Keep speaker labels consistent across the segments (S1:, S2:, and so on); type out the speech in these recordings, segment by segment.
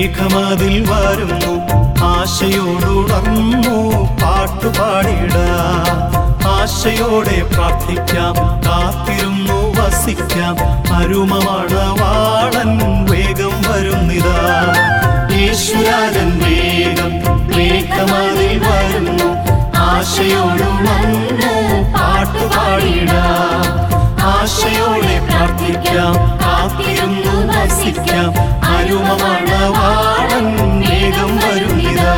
S1: മേഘമതിൽ വരുന്നു ആശയോടുണർന്നു പാട്ടുപാടിടാം ആശയോടെ പ്രാർത്ഥിക്കാം കാത്തിരുന്നു വസിക്കാം അരുമമണവാളൻ വേഗം വരുന്നിതാ യേശുരാജൻ വേഗം മേഘമതിൽ വരുന്നു ആശയോടുണർന്നു പാട്ടുപാടിടാം ആശയോടെ പ്രാർത്ഥിക്കാം കാത്തിരുന്നു വസിക്കാം അരുമമണവാളൻ വേഗം വരുന്നിതാ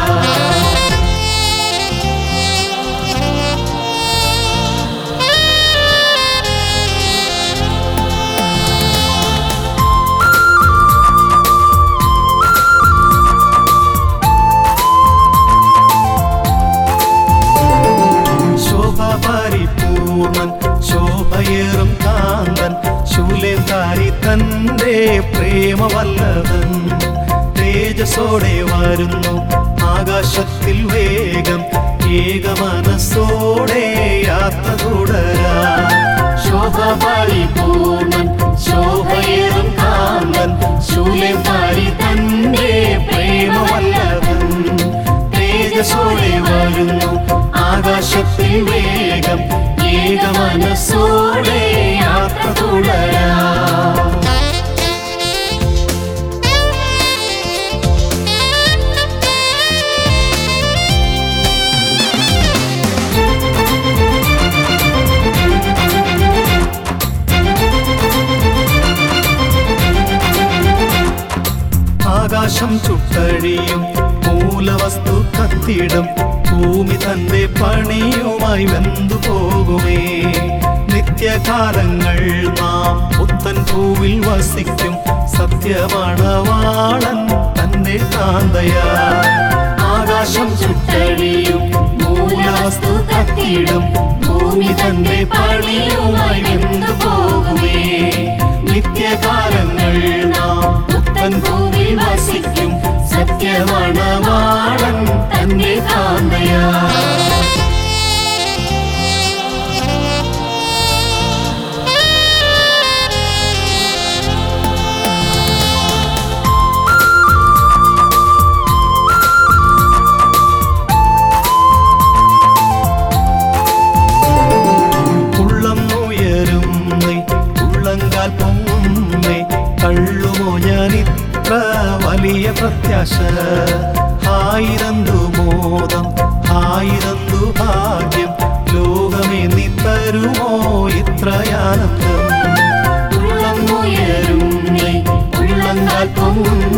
S1: ശോഭ പരിപൂർണൻ ശോഭയേറും കാന്തൻ ശൂലേധാരി തന്റെ പ്രേമവല്ലഭൻ തേജസ്സോടെ വരുന്നു ആകാശത്തിൽ വേഗം ഏകമനസ്സോടെ യാത്ര തുടരാ ശോഭ പരിപൂർണൻ ശോഭയേറും കാന്തൻ ശൂലേധാരി തന്റെ പ്രേമവല്ലഭൻ തേജസ്സോടെ വരുന്നു ആകാശത്തിൽ വേഗം ഏക മനസ്സോടെ യാത്ര തുടരാം ആകാശം ചുട്ടഴിയും മൂലവസ്തു കത്തിടും ഭൂമി തന്റെ പണിയുമായി വെന്തു പോകുമേ നിത്യകാലങ്ങൾ നാം പുത്തൻ ഭൂവിൽ വസിക്കും സത്യമണവാളൻ തന്റെ കാന്തയാ ആകാശം ചുട്ടഴിയും മൂലവസ്തു കത്തിടും ഭൂമി തന്റെ പണിയുമായി വെന്തു പോകുമേ നിത്യകാലങ്ങൾ നാം പുത്തൻ ഭൂമി വസിക്കും സത്യമണവാളൻ തന്റെ കാന്തയാ ഉള്ളം ഉയരും നീ ഉള്ളങ്കാൽ പൊങ്ങുന്നേ തള്ളുമോ ഞാൻ ഇത്ര വലിയ പ്രത്യാശ ആയിരന്തു മോദം ആയിരന്തു ഭാഗ്യം ലോകമേ നീ തരുമോ ഇത്രയാനന്ദം ഉള്ളം ഉയരും നീ ഉള്ളങ്കാൽ പൊങ്ങും